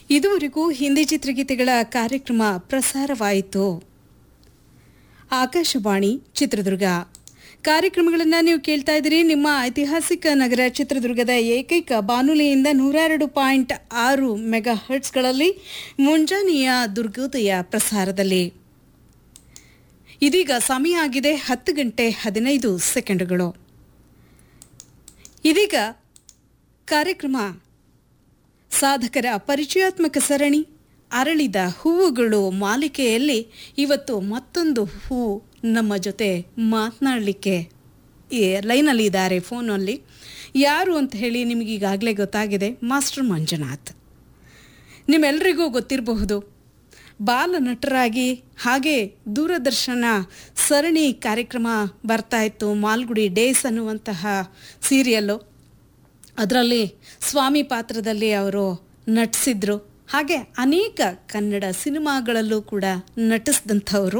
ಇದುವರೆಗೂ ಹಿಂದಿ ಚಿತ್ರಗೀತೆಗಳ ಕಾರ್ಯಕ್ರಮ ಪ್ರಸಾರವಾಯಿತು ಆಕಾಶವಾಣಿ ಚಿತ್ರದುರ್ಗ ಕಾರ್ಯಕ್ರಮಗಳನ್ನು ನೀವು ಕೇಳ್ತಾ ಇದ್ದೀರಿ ನಿಮ್ಮ ಐತಿಹಾಸಿಕ ನಗರ ಚಿತ್ರದುರ್ಗದ ಏಕೈಕ ಬಾನುಲಿಯಿಂದ ನೂರೆರಡು ಪಾಯಿಂಟ್ ಆರು ಮೆಗಾ ಹರ್ಟ್ಸ್ಗಳಲ್ಲಿ ಮುಂಜಾನೆಯ ದುರ್ಗೋದಯ ಪ್ರಸಾರದಲ್ಲಿ ಇದೀಗ ಸಮಯ ಆಗಿದೆ ಹತ್ತು ಗಂಟೆ ಹದಿನೈದು ಸೆಕೆಂಡುಗಳು ಇದೀಗ ಕಾರ್ಯಕ್ರಮ ಸಾಧಕರ ಪರಿಚಯಾತ್ಮಕ ಸರಣಿ ಅರಳಿದ ಹೂವುಗಳು ಮಾಲಿಕೆಯಲ್ಲಿ ಇವತ್ತು ಮತ್ತೊಂದು ಹೂವು ನಮ್ಮ ಜೊತೆ ಮಾತನಾಡಲಿಕ್ಕೆ ಲೈನಲ್ಲಿ ಇದ್ದಾರೆ ಫೋನಲ್ಲಿ ಯಾರು ಅಂತ ಹೇಳಿ ನಿಮಗೆ ಈಗಾಗಲೇ ಗೊತ್ತಾಗಿದೆ ಮಾಸ್ಟರ್ ಮಂಜುನಾಥ್ ನಿಮ್ಮೆಲ್ಲರಿಗೂ ಗೊತ್ತಿರಬಹುದು ಬಾಲ ನಟರಾಗಿ ಹಾಗೆ ದೂರದರ್ಶನ ಸರಣಿ ಕಾರ್ಯಕ್ರಮ ಬರ್ತಾ ಇತ್ತು ಮಾಲ್ಗುಡಿ ಡೇಸ್ ಅನ್ನುವಂತಹ ಸೀರಿಯಲ್ಲು ಅದರಲ್ಲಿ ಸ್ವಾಮಿ ಪಾತ್ರದಲ್ಲಿ ಅವರು ನಟಿಸಿದ್ರು ಹಾಗೆ ಅನೇಕ ಕನ್ನಡ ಸಿನಿಮಾಗಳಲ್ಲೂ ಕೂಡ ನಟಿಸಿದಂಥವರು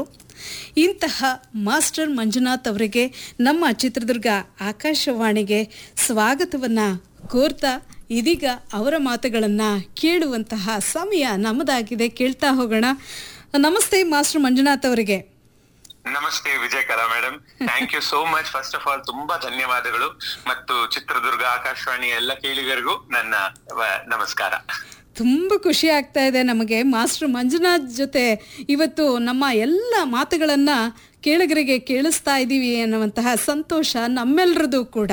ಇಂತಹ ಮಾಸ್ಟರ್ ಮಂಜುನಾಥ್ ಅವರಿಗೆ ನಮ್ಮ ಚಿತ್ರದುರ್ಗ ಆಕಾಶವಾಣಿಗೆ ಸ್ವಾಗತವನ್ನು ಕೋರ್ತಾ ಇದೀಗ ಅವರ ಮಾತುಗಳನ್ನು ಕೇಳುವಂತಹ ಸಮಯ ನಮ್ಮದಾಗಿದೆ ಕೇಳ್ತಾ ಹೋಗೋಣ ನಮಸ್ತೆ ಮಾಸ್ಟರ್ ಮಂಜುನಾಥ್ ಅವರಿಗೆ ನಮಸ್ತೆ Vijayakala madam thank you so much first of all ತುಂಬಾ ಧನ್ಯವಾದಗಳು ಮತ್ತು ಚಿತ್ರದುರ್ಗ ಆಕಾಶವಾಣಿ ಎಲ್ಲ ಕೇಳಿಗರಿಗೂ ನನ್ನ ವ- ನಮಸ್ಕಾರ ತುಂಬ ಖುಷಿ ಆಗ್ತಾ ಇದೆ ನಮಗೆ ಮಾಸ್ಟರ್ ಮಂಜುನಾಥ್ ಜೊತೆ ಇವತ್ತು ನಮ್ಮ ಎಲ್ಲ ಮಾತುಗಳನ್ನು ಕೇಳುಗರಿಗೆ ಕೇಳಿಸ್ತಾ ಇದ್ದೀವಿ ಅನ್ನುವಂತಹ ಸಂತೋಷ ನಮ್ಮೆಲ್ಲರದು ಕೂಡ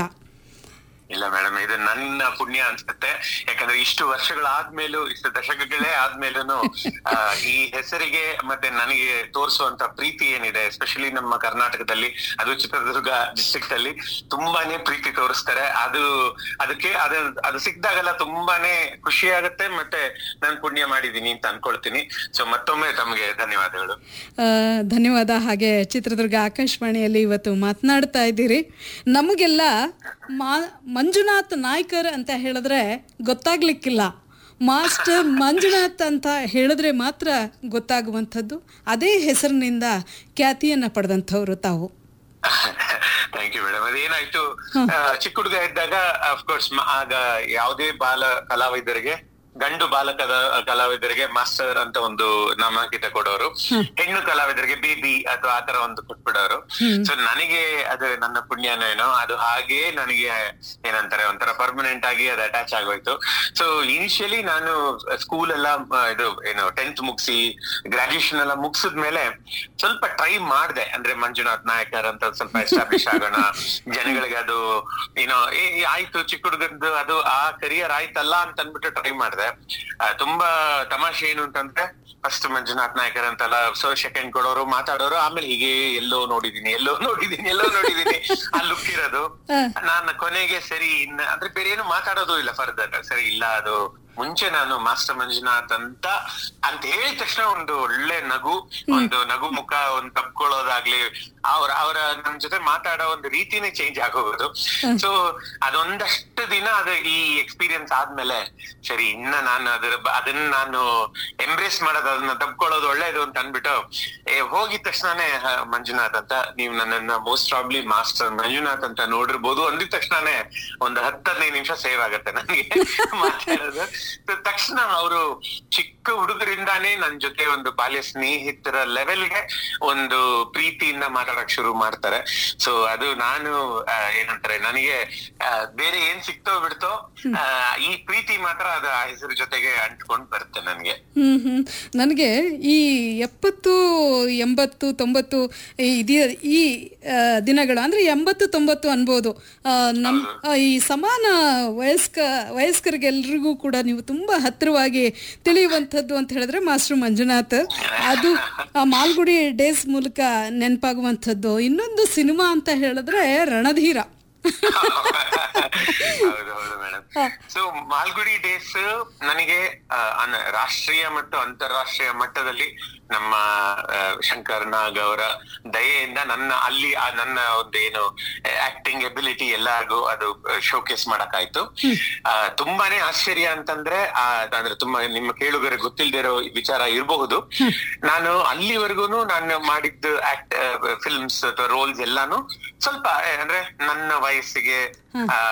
ಇಲ್ಲ ಮೇಡಮ್ ಇದು ನನ್ನ ಪುಣ್ಯ ಅನ್ಸುತ್ತೆ ಯಾಕಂದ್ರೆ ಇಷ್ಟು ವರ್ಷಗಳಾದ್ಮೇಲೂ ಇಷ್ಟು ದಶಕಗಳೇ ಆದ್ಮೇಲೂ ಆ, ಈ ಹೆಸರಿಗೆ ಮತ್ತೆ ನನಗೆ ತೋರಿಸುವಂತ ಪ್ರೀತಿ ಏನಿದೆ ಎಸ್ಪೆಷಲಿ ನಮ್ಮ ಕರ್ನಾಟಕದಲ್ಲಿ ಅದು ಚಿತ್ರದುರ್ಗ ಡಿಸ್ಟ್ರಿಕ್ಟ್ ಅಲ್ಲಿ ತುಂಬಾನೇ ಪ್ರೀತಿ ತೋರಿಸ್ತಾರೆ ಅದು ಅದಕ್ಕೆ ಅದು ಅದು ಸಿಕ್ದಾಗೆಲ್ಲ ತುಂಬಾನೇ ಖುಷಿ ಆಗುತ್ತೆ ಮತ್ತೆ ನಾನು ಪುಣ್ಯ ಮಾಡಿದೀನಿ ಅಂತ ಅನ್ಕೊಳ್ತೀನಿ ಸೊ ಮತ್ತೊಮ್ಮೆ ತಮಗೆ ಧನ್ಯವಾದಗಳು ಆ, ಧನ್ಯವಾದ ಹಾಗೆ ಚಿತ್ರದುರ್ಗ ಆಕಾಶವಾಣಿಯಲ್ಲಿ ಇವತ್ತು ಮಾತನಾಡ್ತಾ ಇದ್ದೀರಿ ನಮಗೆಲ್ಲ ಮಾ ಮಂಜುನಾಥ್ ನಾಯ್ಕರ್ ಅಂತ ಹೇಳಿದ್ರೆ ಗೊತ್ತಾಗ್ಲಿಕ್ಕಿಲ್ಲ ಮಾಸ್ಟರ್ ಮಂಜುನಾಥ್ ಅಂತ ಹೇಳಿದ್ರೆ ಮಾತ್ರ ಗೊತ್ತಾಗುವಂಥದ್ದು ಅದೇ ಹೆಸರಿನಿಂದ ಖ್ಯಾತಿಯನ್ನು ಪಡೆದಂಥವ್ರು ತಾವು ಥ್ಯಾಂಕ್ ಯು ಮೇಡಮ್ ಅದೇನಾಯ್ತು ಆ, ಚಿಕ್ಕ ಹುಡುಗ ಇದ್ದಾಗ ಅಫ್ಕೋರ್ಸ್ ಆಗ ಯಾವುದೇ ಬಾಲ ಕಲಾವಿದರಿಗೆ ಗಂಡು ಬಾಲ ಕಲಾ- ಕಲಾವಿದರಿಗೆ ಮಾಸ್ಟರ್ ಅಂತ ಒಂದು ನಾಮಾಂಕಿತ ಕೊಡೋರು ಹೆಣ್ಣು ಕಲಾವಿದರಿಗೆ ಬೇಬಿ ಅಥವಾ ಆತರ ಒಂದು ಕೊಟ್ಬಿಡೋರು ಸೊ ನನಗೆ ಅದು ನನ್ನ ಪುಣ್ಯನೋ ಏನೋ ಅದು ಹಾಗೆ ನನಗೆ ಏನಂತಾರೆ ಒಂಥರ ಪರ್ಮನೆಂಟ್ ಆಗಿ ಅದು ಅಟ್ಯಾಚ್ ಆಗೋಯ್ತು ಸೊ ಇನಿಷಿಯಲಿ ನಾನು ಸ್ಕೂಲ್ ಎಲ್ಲ ಆ, ಇದು ಏನು ಟೆಂತ್ ಮುಗಿಸಿ ಗ್ರಾಜುಯೇಷನ್ ಎಲ್ಲ ಮುಗಿಸಿದ್ಮೇಲೆ ಸ್ವಲ್ಪ ಟ್ರೈ ಮಾಡ್ದೆ ಅಂದ್ರೆ ಮಂಜುನಾಥ್ ನಾಯಕರ್ ಅಂತ ಒಂದ್ ಸ್ವಲ್ಪ ಎಸ್ಟಾಬ್ಲಿಷ್ ಆಗೋಣ ಜನಗಳಿಗೆ ಅದು ಏನೋ ಏ ಏ, ಆಯ್ತು ಚಿಕ್ಕ ಹುಡುಗದ್ದು ಅದು ಆ ಕರಿಯರ್ ಆಯ್ತಲ್ಲ ಅಂತ ಅನ್ಬಿಟ್ಟು ಟ್ರೈ ಮಾಡ್ದೆ ಆ, ತುಂಬಾ ತಮಾಷೆ ಏನು ಅಂತಂದ್ರೆ ಫಸ್ಟ್ ಮಂಜುನಾಥ್ ನಾಯಕರ್ ಅಂತಲ್ಲ ಸೊ ಸೆಕೆಂಡ್ ಕೊಡೋರು ಮಾತಾಡೋರು ಆಮೇಲೆ ಹೀಗೆ ಎಲ್ಲೋ ನೋಡಿದೀನಿ ಎಲ್ಲೋ ನೋಡಿದೀನಿ ಎಲ್ಲೋ ನೋಡಿದೀನಿ ಆ ಲುಕ್ ಇರೋದು ನಾನು ಕೊನೆಗೆ ಸರಿ ಇನ್ನ ಅಂದ್ರೆ ಬೇರೆ ಏನು ಮಾತಾಡೋದು ಇಲ್ಲ ಫರ್ದರ್ ಸರಿ ಇಲ್ಲ ಅದು ಮುಂಚೆ ನಾನು ಮಾಸ್ಟರ್ ಮಂಜುನಾಥ್ ಅಂತ ಅಂತ ಹೇಳಿದ ತಕ್ಷಣ ಒಂದು ಒಳ್ಳೆ ನಗು ಒಂದು ನಗು ಮುಖ ಒಂದು ತಪ್ಕೊಳ್ಳೋದಾಗ್ಲಿ ಅವ್ರ ಅವರ ನಮ್ ಜೊತೆ ಮಾತಾಡೋ ಒಂದು ರೀತಿನೇ ಚೇಂಜ್ ಆಗೋಗೋದು ಸೊ ಅದೊಂದಷ್ಟು ದಿನ ಅದು ಈ ಎಕ್ಸ್ಪೀರಿಯನ್ಸ್ ಆದ್ಮೇಲೆ ಸರಿ ಇನ್ನ ನಾನು ಅದ್ರ ಬ- ಅದನ್ನ ನಾನು ಎಂಬ್ರೇಸ್ ಮಾಡೋದು ಅದನ್ನ ತಪ್ಕೊಳ್ಳೋದು ಒಳ್ಳೇದು ಅಂತ ಅನ್ಬಿಟ್ಟು ಏ, ಹೋಗಿದ ತಕ್ಷಣನೇ ಹ, ಮಂಜುನಾಥ್ ಅಂತ ನೀವು ನನ್ನನ್ನ ಮೋಸ್ಟ್ ಪ್ರಾಬ್ಲಿ ಮಾಸ್ಟರ್ ಮಂಜುನಾಥ್ ಅಂತ ನೋಡಿರ್ಬೋದು ಅಂದಿದ ತಕ್ಷಣನೇ ಒಂದು ಹತ್ತು ಹದಿನೈದು ನಿಮಿಷ ಸೇವ್ ಆಗತ್ತೆ ನನಗೆ ಮಾತಾಡೋದು So, ತಕ್ಷಣ ಅವರು ಚಿಕ್ಕ ಹುಡುಗರಿಂದಾನೇ ನನ್ ಜೊತೆ ಒಂದು ಬಾಲ್ಯ ಸ್ನೇಹಿತರ ಲೆವೆಲ್ಗೆ ಒಂದು ಪ್ರೀತಿಯಿಂದ ಮಾತಾಡಕ್ ಶುರು ಮಾಡ್ತಾರೆ ಸೊ ಅದು ನಾನು ಆ, ಏನಂತಾರೆ ನನಗೆ ಆ, ಬೇರೆ ಏನ್ ಸಿಕ್ತೋ ಬಿಡ್ತೋ ಆ, ಈ ಪ್ರೀತಿ ಮಾತ್ರ ಅದು ಆ ಹೆಸರು ಜೊತೆಗೆ ಅಂಟ್ಕೊಂಡ್ ಬರುತ್ತೆ ನನಗೆ ಹ್ಮ್ ಹ್ಮ್ ನನಗೆ ಈ ಎಪ್ಪತ್ತು ಎಂಬತ್ತು ತೊಂಬತ್ತು ಈ ಇದಿ- ಈ ಆ, ದಿನಗಳು ಅಂದ್ರೆ ಎಂಬತ್ತು ತೊಂಬತ್ತು ಅನ್ಬೋದು ಆ, ನಮ್ ಆ, ಈ ಸಮಾನ ವಯಸ್ಕ ವಯಸ್ಕರಿಗೆಲ್ರಿಗೂ ಕೂಡ ನೀವು ತುಂಬಾ ಹತ್ತಿರವಾಗಿ ತಿಳಿಯುವಂಥದ್ದು ಅಂತ ಹೇಳಿದ್ರೆ ಮಾಸ್ಟರ್ ಮಂಜುನಾಥ್ ಅದು ಆ ಮಾಲ್ಗುಡಿ ಡೇಸ್ ಮೂಲಕ ನೆನಪಾಗುವಂಥದ್ದು ಇನ್ನೊಂದು ಸಿನಿಮಾ ಅಂತ ಹೇಳಿದ್ರೆ ರಣಧೀರ ಹೌದು ಹೌದು ಮೇಡಮ್ ಸೊ ಮಾಲ್ಗುಡಿ ಡೇಸ್ ನನಗೆ ಆ, ಅನ- ರಾಷ್ಟ್ರೀಯ ಮತ್ತು ಅಂತಾರಾಷ್ಟ್ರೀಯ ಮಟ್ಟದಲ್ಲಿ ನಮ್ಮ ಆ, ಶಂಕರ್ ನಾಗ್ ಅವರ ದಯೆಯಿಂದ ನನ್ನ ಅಲ್ಲಿ ಆ ನನ್ನ ಒಂದು ಏನು ಆಕ್ಟಿಂಗ್ ಎಬಿಲಿಟಿ ಎಲ್ಲಾರ್ಗು ಅದು ಶೋಕೇಸ್ ಮಾಡಕ್ಕಾಯ್ತು ಆ, ತುಂಬಾನೇ ಆಶ್ಚರ್ಯ ಅಂತಂದ್ರೆ ಆ, ಅಂದ್ರೆ ತುಂಬಾ ನಿಮ್ಮ ಕೇಳುಗರೆ ಗೊತ್ತಿಲ್ದಿರೋ ವಿಚಾರ ಇರಬಹುದು ನಾನು ಅಲ್ಲಿವರೆಗೂ ನಾನು ಮಾಡಿದ್ದು ಆಕ್ಟ್ ಫಿಲ್ಮ್ಸ್ ಅಥವಾ ರೋಲ್ಸ್ ಎಲ್ಲಾನು ಸ್ವಲ್ಪ ಆ, ಅಂದ್ರೆ ನನ್ನ ವಯಸ್ಸಿಗೆ ಆ,